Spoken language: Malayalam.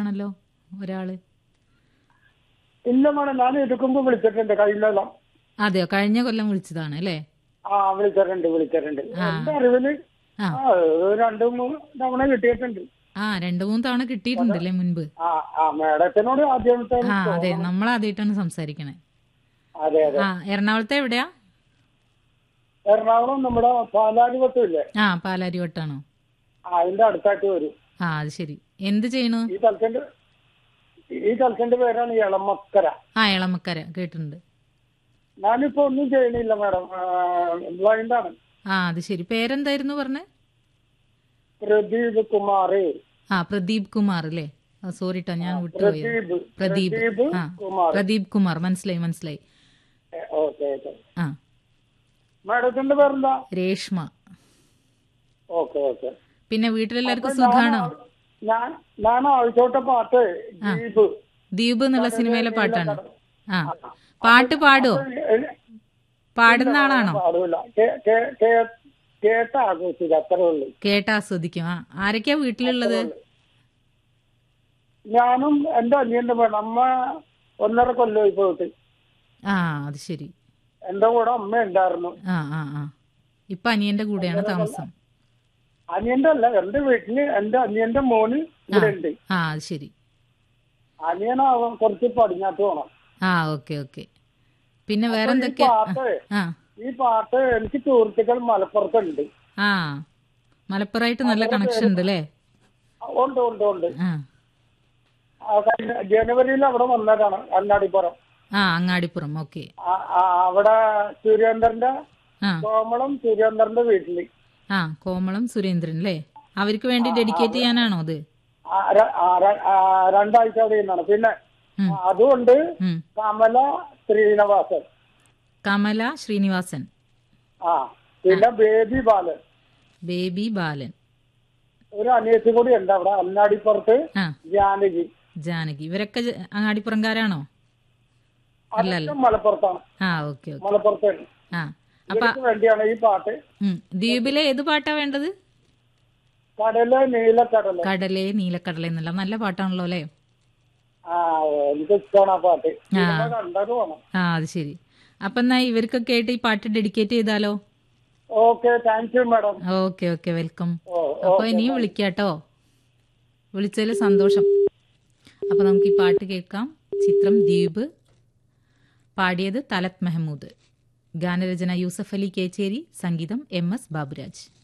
വിളിച്ചതാണല്ലോ ഒരാള് ഇല്ല മേഡം ഞാൻ എടുക്കുമ്പോ വിളിച്ചിട്ടുണ്ട് കഴിഞ്ഞ അതെയോ കഴിഞ്ഞ കൊല്ലം വിളിച്ചതാണ് അല്ലേ ആ വിളിച്ചിട്ടുണ്ട് വിളിച്ചിട്ടുണ്ട് എന്റെ അറിവില് ആ. ആ രണ്ടു മൂന്ന് തവണ കിട്ടിയിട്ടുണ്ട് ആ രണ്ടു മൂന്ന് തവണ കിട്ടിയിട്ടുണ്ടല്ലേ മുൻപ് ആ ആ മേഡത്തിനോട് ആദ്യത്തെ ആ അതെ നമ്മൾ ആദ്യമായിട്ടാണ് സംസാരിക്കണേ അതെ അതെ ആ എറണാകുളത്തെ എവിടെയാ എറണാകുളം നമ്മുടെ പാലാരിവട്ടം ഇല്ലേ ആ പാലാരിവട്ടാണോ ആ അതിന്റെ അടുത്തായിട്ട് വരും ആ അത് ശരി എന്ത് ചെയ്യണു ഈ തലക്കന്റെ ഈ തലക്കന്റെ പേരാണ് ഇളമക്കര ആ ഇളമക്കര കേട്ടിട്ടുണ്ട് ഞാനിപ്പോ ഒന്നും ചെയ്യണില്ല മാഡം ബ്ലൈൻഡ് ആണ് ആ അത് ശരി പേരെന്തായിരുന്നു പറഞ്ഞേ പ്രദീപ് കുമാർ ആ പ്രദീപ് കുമാർ അല്ലേ സോറി ട്ടോ ഞാൻ വിട്ടുപോയി പ്രദീപ് പ്രദീപ് പ്രദീപ് ആ കുമാർ പ്രദീപ് കുമാർ മനസ്സിലായി മനസ്സിലായി ഓക്കെ ഓക്കെ ആ മാഡത്തിന്റെ പേരെന്താ രേഷ്മ ഓക്കെ ഓക്കെ പിന്നെ വീട്ടിലെല്ലാവർക്കും സുഖാണോ ഞാൻ ഞാൻ ആവശ്യപ്പെട്ട പാട്ട് ദീപ് ദ്വീപ് എന്നുള്ള സിനിമയിലെ പാട്ടാണ് ആ പാട്ട് പാടോ പാടുന്ന ആളാണോ പാടില്ല കേട്ട ആഘോഷിക്കുക അത്രേ ഉള്ളൂ കേട്ട് ആസ്വദിക്കും ആ ആരൊക്കെയാ വീട്ടിലുള്ളത് ഞാനും എന്റെ അനിയന്റെ പേര് അമ്മ ഒന്നര കൊല്ലമായി പോയിട്ട് ആ അത് ശരി എന്റെ കൂടെ അമ്മ ഉണ്ടായിരുന്നു ആ ആ ആ ഇപ്പൊ അനിയന്റെ കൂടെയാണ് താമസം അനിയന്റെ അല്ല എന്റെ വീട്ടില് എന്റെ അനിയന്റെ മോന് ഇവിടെ ഉണ്ട് ആ അത് ശരി അനിയനാവാൻ കുറച്ച് പടിഞ്ഞാട്ട് പോണം ആ ഓക്കെ ഓക്കെ പിന്നെ വേറെ ഈ എന്തൊക്കെയാ പാട്ട് ആ ഈ പാട്ട് എനിക്ക് സുഹൃത്തുക്കൾ മലപ്പുറത്തുണ്ട് ആ മലപ്പുറമായിട്ട് നല്ല കണക്ഷൻ ഉണ്ട് അല്ലേ ഉണ്ട് ഉണ്ട് ഉണ്ട് ആ ആ, കഴിഞ്ഞ ജനുവരിയിൽ അവിടെ വന്നതാണ് അന്നാടിപ്പുറം ആ അങ്ങാടിപ്പുറം ഓക്കെ ആ- ആ, അവിടെ സുരേന്ദ്രന്റെ ആ കോമളം സുരേന്ദ്രന്റെ വീട്ടില് ആ കോമളം സുരേന്ദ്രൻ അല്ലേ അവർക്ക് വേണ്ടി ഡെഡിക്കേറ്റ് ചെയ്യാനാണോ അത് ആ, ര- ആ, ര- ആ, രണ്ടാഴ്ച അവിടെ നിന്നാണ് പിന്നെ ഉം. ആ, അതുകൊണ്ട് ഉം. കമല ശ്രീനിവാസൻ കമല ശ്രീനിവാസൻ ആ പിന്നെ ബേബി ബാലൻ ബേബി ബാലൻ ഒരു അനിയത്തി കൂടി ഉണ്ട് അവിടെ അന്നാടിപ്പുറത്ത് ആ ജാനകി ജാനകി ഇവരൊക്കെ ജ- അങ്ങാടിപ്പുറംകാരാണോ അതൊക്കെ മലപ്പുറത്താണ് ആ ഓക്കെ ഓക്കെ മലപ്പുറത്താണ് ആ അപ്പൊ ഇവർക്ക് വേണ്ടിയാണ് ഈ പാട്ട് ഉം. ദ്വീപിലെ ഏത് പാട്ടാ വേണ്ടത് കടല് നീലക്കടല് കടലേ നീലക്കടലേ എന്നുള്ള നല്ല പാട്ടാണല്ലോ അല്ലേ ആ എനിക്ക് ഇഷ്ടമാണ് ആ പാട്ട് സിനിമ കണ്ടത് വേണം ആ അത് ശരി അപ്പൊ എന്നാ ഇവർക്കൊക്കെ ആയിട്ട് ഈ പാട്ട് ഡെഡിക്കേറ്റ് ചെയ്താലോ okay thank you madam okay okay welcome ഓ അപ്പൊ ഇനിയും വിളിക്കാട്ടോ വിളിച്ചതിൽ സന്തോഷം അപ്പൊ നമുക്ക് ഈ പാട്ട് കേൾക്കാം ചിത്രം ദ്വീപ് പാടിയത് തലത് മെഹമ്മൂദ് ഗാനരചന യൂസഫ് അലി കേച്ചേരി സംഗീതം എം എസ് ബാബുരാജ്